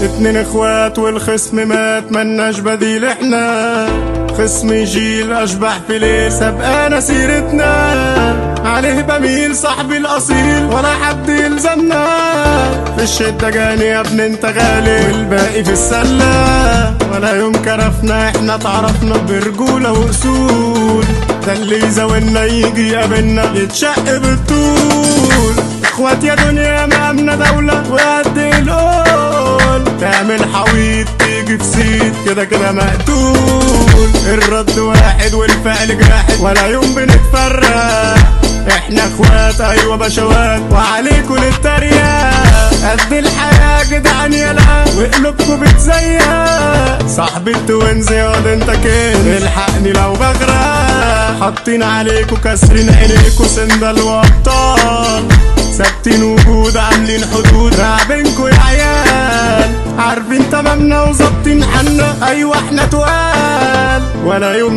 اتنين اخوات والخصم مات ملناش بديل احنا خصم جيل اشبح في ليل سبقانا سيرتنا عليه بميل صاحبي الاصيل ولا حد يلزمنا في الشدة جاني يا ابن انت غالي والباقي في السلة ولا يوم كرفنا احنا تعرفنا برجولة واصول ده اللي يزاولنا يجي يقابلنا يتشق بالطول اخوات يا دنيا مأمنة دولة وقد القول تعمل حويط تيجي في سيد كده كده مقتول الرد واحد والفعل جاحد ولا يوم بنتفرق احنا اخوات ايوه بشوات وعليكوا للتريق قد الحياة جدعان يلا وقلوبكوا بتزيق صاحبي التوينز ياض انت كده الحقني لو بغرق حاطين عليكوا كاسرين عينيكوا سندل وابطال ثابتين وجود عاملين حدود راعبينكوا يا عيال عارفين تمامنا وظابطين حالنا ايوه احنا تقال ولا يوم